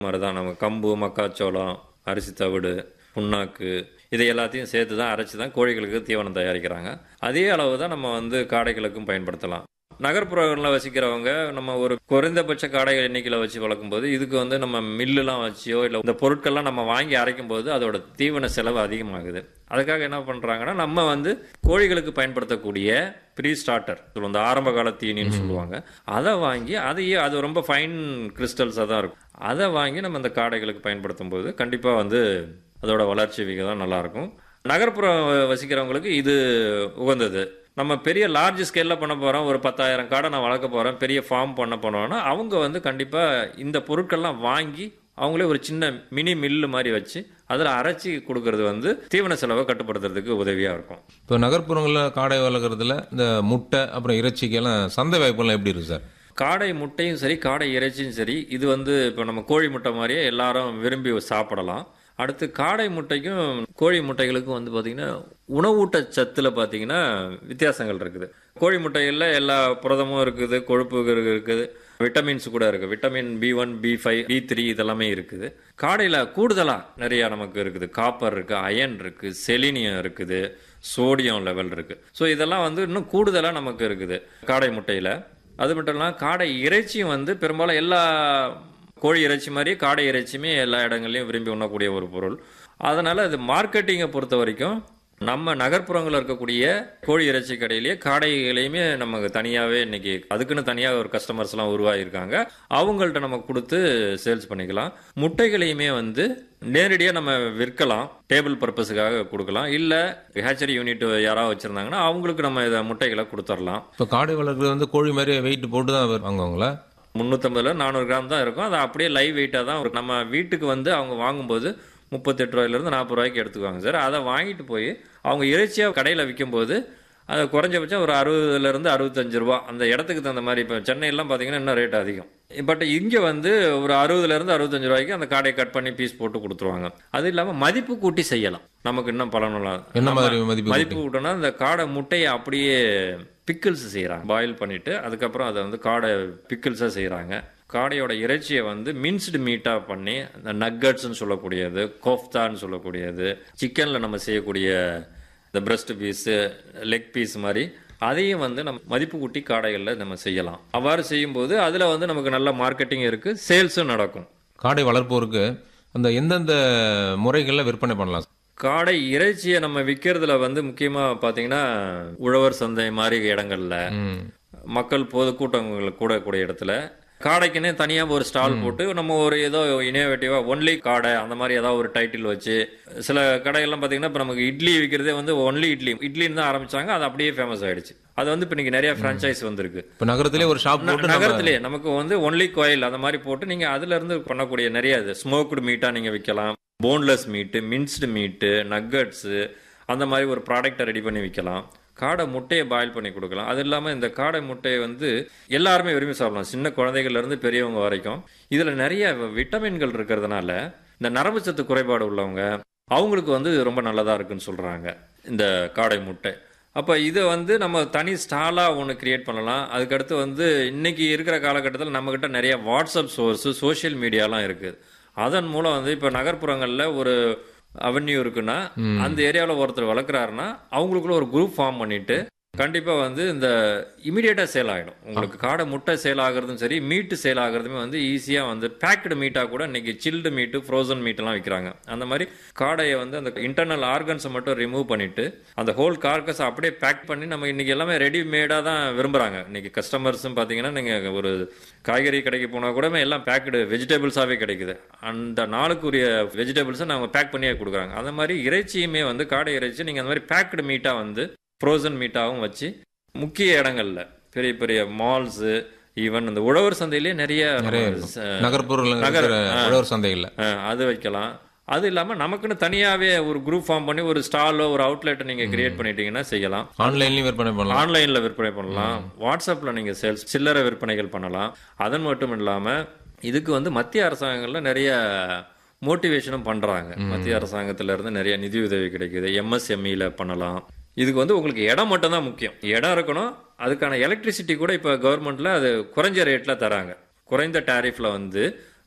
மாதிரி தான் நம்ம கம்பு மக்காச்சோளம் அரிசி தவிடு புண்ணாக்கு இதை எல்லாத்தையும் சேர்த்து தான் அரைச்சி தான் கோழிகளுக்கு தீவனம் தயாரிக்கிறாங்க அதே அளவு தான் நம்ம வந்து காடைகளுக்கும் பயன்படுத்தலாம் நகர்ப்புறங்களில் வசிக்கிறவங்க நம்ம ஒரு குறைந்தபட்ச காடை எண்ணிக்கையில் வச்சு வளர்க்கும் போது இதுக்கு வந்து நம்ம மில்லுலாம் வச்சியோ இல்லை இந்த பொருட்கள்லாம் நம்ம வாங்கி அரைக்கும் போது அதோட தீவன செலவு அதிகமாகுது அதுக்காக என்ன பண்ணுறாங்கன்னா நம்ம வந்து கோழிகளுக்கு பயன்படுத்தக்கூடிய ப்ரீ ஸ்டார்டர் இந்த ஆரம்ப கால தீனின்னு சொல்லுவாங்க அதை வாங்கி அதையே அது ரொம்ப ஃபைன் கிறிஸ்டல்ஸாக தான் இருக்கும் அதை வாங்கி நம்ம இந்த காடைகளுக்கு பயன்படுத்தும் போது கண்டிப்பாக வந்து அதோட வளர்ச்சி விகிதம் நல்லாயிருக்கும் நகர்ப்புறம் வசிக்கிறவங்களுக்கு இது உகந்தது நம்ம பெரிய லார்ஜ் ஸ்கேலில் பண்ண போகிறோம் ஒரு பத்தாயிரம் காடை நான் வளர்க்க போகிறேன் பெரிய ஃபார்ம் பண்ண போனோம்னா அவங்க வந்து கண்டிப்பாக இந்த பொருட்கள்லாம் வாங்கி அவங்களே ஒரு சின்ன மினி மில்லு மாதிரி வச்சு அதில் அரைச்சி கொடுக்கறது வந்து தீவன செலவை கட்டுப்படுத்துறதுக்கு உதவியாக இருக்கும் இப்போ நகர்ப்புறங்களில் காடை வளர்க்குறதுல இந்த முட்டை அப்புறம் இறைச்சிக்கெல்லாம் சந்தை வாய்ப்பெல்லாம் எப்படி இருக்கு சார் காடை முட்டையும் சரி காடை இறைச்சியும் சரி இது வந்து இப்போ நம்ம கோழி முட்டை மாதிரியே எல்லாரும் விரும்பி சாப்பிடலாம் அடுத்து காடை முட்டைக்கும் கோழி முட்டைகளுக்கும் வந்து பார்த்திங்கன்னா உணவூட்ட சத்தில் பார்த்தீங்கன்னா வித்தியாசங்கள் இருக்குது கோழி முட்டைகளில் எல்லா புரதமும் இருக்குது கொழுப்பு இருக்குது விட்டமின்ஸ் கூட இருக்குது vitamin B one B five B three இதெல்லாமே இருக்குது காடையில் கூடுதலாக நிறையா நமக்கு இருக்குது காப்பர் இருக்குது அயன் இருக்குது செலினியம் இருக்குது சோடியம் லெவல் இருக்குது ஸோ இதெல்லாம் வந்து இன்னும் கூடுதலாக நமக்கு இருக்குது காடை முட்டையில் அது மட்டும் இல்லாமல் காடை இறைச்சியும் வந்து பெரும்பாலும் எல்லா கோழி இறைச்சி மாதிரி காடை இறைச்சியுமே எல்லா இடங்கள்லையும் விரும்பி உண்ணக்கூடிய ஒரு பொருள் அதனால் அது மார்க்கெட்டிங்கை பொறுத்த வரைக்கும் நம்ம நகர்ப்புறங்களில் இருக்கக்கூடிய கோழி இறைச்சி கடையிலேயே காடைகளையுமே நமக்கு தனியாகவே இன்னைக்கு அதுக்குன்னு தனியாக ஒரு கஸ்டமர்ஸ்லாம் உருவாகியிருக்காங்க அவங்கள்ட்ட நம்ம கொடுத்து சேல்ஸ் பண்ணிக்கலாம் முட்டைகளையுமே வந்து நேரடியாக நம்ம விற்கலாம் டேபிள் பர்பஸுக்காக கொடுக்கலாம் இல்லை ஹேச்சரி யூனிட் யாராவது வச்சுருந்தாங்கன்னா அவங்களுக்கு நம்ம இதை முட்டைகளை கொடுத்துடலாம் இப்போ காடை வளர்க்குறது வந்து கோழி மாதிரி வெயிட் போட்டு தான் வாங்குவாங்களா முந்நூற்றம்பதுல நானூறு கிராம் தான் இருக்கும் அது அப்படியே லைவ் வெயிட்டாக தான் இருக்கும் நம்ம வீட்டுக்கு வந்து அவங்க வாங்கும்போது முப்பத்தெட்டு ரூபாயிலேருந்து நாற்பது ரூபாய்க்கு எடுத்துக்குவாங்க சார் அதை வாங்கிட்டு போய் அவங்க இறைச்சியாக கடையில் விற்கும்போது அது குறைஞ்சபட்சம் ஒரு அறுபதுலேருந்து அறுபத்தஞ்சு ரூபா அந்த இடத்துக்கு தகுந்த மாதிரி இப்போ சென்னையெல்லாம் பார்த்தீங்கன்னா இன்னும் ரேட் அதிகம் பட் இங்கே வந்து ஒரு அறுபதுலேருந்து அறுபத்தஞ்சு ரூபாய்க்கு அந்த காடையை கட் பண்ணி பீஸ் போட்டு கொடுத்துருவாங்க அது இல்லாமல் மதிப்பு கூட்டி செய்யலாம் நமக்கு இன்னும் பலனுள்ளது என்ன மாதிரி மதிப்பு மதிப்பு கூட்டம்னா இந்த காடை முட்டையை அப்படியே பிக்கிள்ஸ் செய்கிறாங்க பாயில் பண்ணிட்டு அதுக்கப்புறம் அதை வந்து காடை பிக்கிள்ஸாக செய்கிறாங்க காடையோட இறைச்சியை வந்து மின்ஸ்டு மீட்டாக பண்ணி இந்த நக்கட்ஸ்னு சொல்லக்கூடியது கோஃப்தான்னு சொல்லக்கூடியது சிக்கனில் நம்ம செய்யக்கூடிய இந்த பிரஸ்ட் பீஸு லெக் பீஸ் மாதிரி அதையும் வந்து நம்ம மதிப்பு கூட்டி காடைகளில் நம்ம செய்யலாம் அவ்வாறு செய்யும்போது அதில் வந்து நமக்கு நல்ல மார்க்கெட்டிங் இருக்குது சேல்ஸும் நடக்கும் காடை வளர்ப்போருக்கு அந்த எந்தெந்த முறைகளில் விற்பனை பண்ணலாம் காடை இறைச்சியை நம்ம விற்கிறதுல வந்து முக்கியமாக பார்த்தீங்கன்னா உழவர் சந்தை மாதிரி இடங்கள்ல ம். மக்கள் பொதுக்கூட்டங்கள் கூடக்கூடிய இடத்துல காடைக்குன்னே தனியாக ஒரு ஸ்டால் போட்டு நம்ம ஒரு ஏதோ இனோவேட்டிவாக ஒன்லி காடை அந்த மாதிரி ஏதாவது ஒரு டைட்டில் வச்சு சில கடைகள்லாம் பார்த்தீங்கன்னா இப்போ நமக்கு இட்லி விற்கிறதே வந்து ஒன்லி இட்லி இட்லின்னு தான் ஆரம்பிச்சாங்க அது அப்படியே ஃபேமஸ் ஆயிடுச்சு அது வந்து இப்போ இன்னைக்கு நிறைய ஃப்ரான்ச்சைஸ் வந்திருக்கு இப்போ நகரத்திலே ஒரு ஷாப் போட்டு நம்ம- நகரத்திலே நமக்கு வந்து ஒன்லி கோயில் அந்த மாதிரி போட்டு நீங்க அதுல இருந்து பண்ணக்கூடிய நிறைய இது ஸ்மோக்டு மீட்டா நீங்க விற்கலாம் போன்லெஸ் மீட்டு மின்ஸ்டு மீட்டு நக்கட்ஸு அந்த மாதிரி ஒரு ப்ராடக்டை ரெடி பண்ணி விற்கலாம் காடை முட்டையை பாயில் பண்ணி கொடுக்கலாம் அது இல்லாமல் இந்த காடை முட்டையை வந்து எல்லாருமே விரும்பி சாப்பிடலாம் சின்ன குழந்தைகள்ல இருந்து பெரியவங்க வரைக்கும் இதில் நிறைய விட்டமின்கள் இருக்கிறதுனால இந்த நரம்பு சத்து குறைபாடு உள்ளவங்க அவங்களுக்கு வந்து இது ரொம்ப நல்லதாக இருக்குன்னு சொல்கிறாங்க இந்த காடை முட்டை அப்போ இதை வந்து நம்ம தனி ஸ்டாலாக ஒன்று கிரியேட் பண்ணலாம் அதுக்கடுத்து வந்து இன்னைக்கு இருக்கிற காலகட்டத்தில் நம்மக்கிட்ட நிறைய வாட்ஸ்அப் சோர்ஸு சோஷியல் மீடியாலாம் இருக்குது அதன் மூலம் வந்து இப்போ நகர்ப்புறங்களில் ஒரு அவென்யூ இருக்குன்னா அந்த ஏரியாவில் ஒருத்தர் வளர்க்குறாருன்னா அவங்களுக்குள்ள ஒரு குரூப் ஃபார்ம் பண்ணிட்டு கண்டிப்பா வந்து இந்த இமிடியேட்டா சேல் ஆகிடும் உங்களுக்கு காடை முட்டை சேல் ஆகுறதும் சரி மீட்டு சேல் ஆகுறதுமே வந்து ஈஸியா வந்து பேக்டு மீட்டா கூட இன்னைக்கு சில்டு மீட்டு ஃப்ரோசன் மீட்டெல்லாம் விற்கிறாங்க அந்த மாதிரி காடையை வந்து அந்த இன்டர்னல் ஆர்கன்ஸை மட்டும் ரிமூவ் பண்ணிட்டு அந்த ஹோல் கார்கஸ் அப்படியே பேக் பண்ணி நம்ம இன்னைக்கு எல்லாமே ரெடிமேடா தான் விரும்புறாங்க இன்னைக்கு கஸ்டமர்ஸும் பாத்தீங்கன்னா நீங்க ஒரு காய்கறி கடைக்கு போனா கூட எல்லாம் பேக்டு வெஜிடபிள்ஸாவே கிடைக்குது அந்த நாளுக்குரிய வெஜிடபிள்ஸை நம்ம பேக் பண்ணியே கொடுக்குறாங்க அந்த மாதிரி இறைச்சியுமே வந்து காடை இறைச்சி நீங்க அந்த மாதிரி பேக்டு மீட்டா வந்து ஃப்ரோசன் மீட்டாகவும் வச்சு முக்கிய இடங்கள்ல பெரிய பெரிய மால்ஸு ஈவன் இந்த உழவர் சந்தையிலே நிறைய நிறைய நம்ம இருக்கும். ச- நகர்ப்புறங்களில் நகர- இருக்கிற ஆ. உழவர் சந்தைகளில் அஹ், அது வைக்கலாம் அது இல்லாம நமக்குன்னு தனியாவே ஒரு குரூப் ஃபார்ம் பண்ணி ஒரு ஸ்டாலோ ஒரு அவுட்லெட்டை நீங்க கிரியேட் பண்ணிட்டீங்கன்னா செய்யலாம் ஆன்லைன்லயும் விற்பனை பண்ணலாம் ஆன்லைன்ல விற்பனை பண்ணலாம் வாட்ஸ்அப்ல நீங்க சேல்ஸ் சில்லறை விற்பனைகள் பண்ணலாம் அதன் மட்டும் இல்லாம இதுக்கு வந்து மத்திய அரசாங்கங்கள்ல நிறைய மோட்டிவேஷனும் பண்றாங்க மத்திய அரசாங்கத்துல இருந்து நிறைய நிதி உதவி கிடைக்குது எம்எஸ்எம்இல பண்ணலாம் இதுக்கு வந்து உங்களுக்கு இடம் மட்டும் தான் முக்கியம் இடம் இருக்கணும் அதுக்கான எலக்ட்ரிசிட்டி கூட இப்போ கவர்மெண்ட்ல அது குறைஞ்ச ரேட்ல தராங்க குறைந்த டாரிஃப்ல வந்து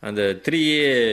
அந்த த்ரீ ஏ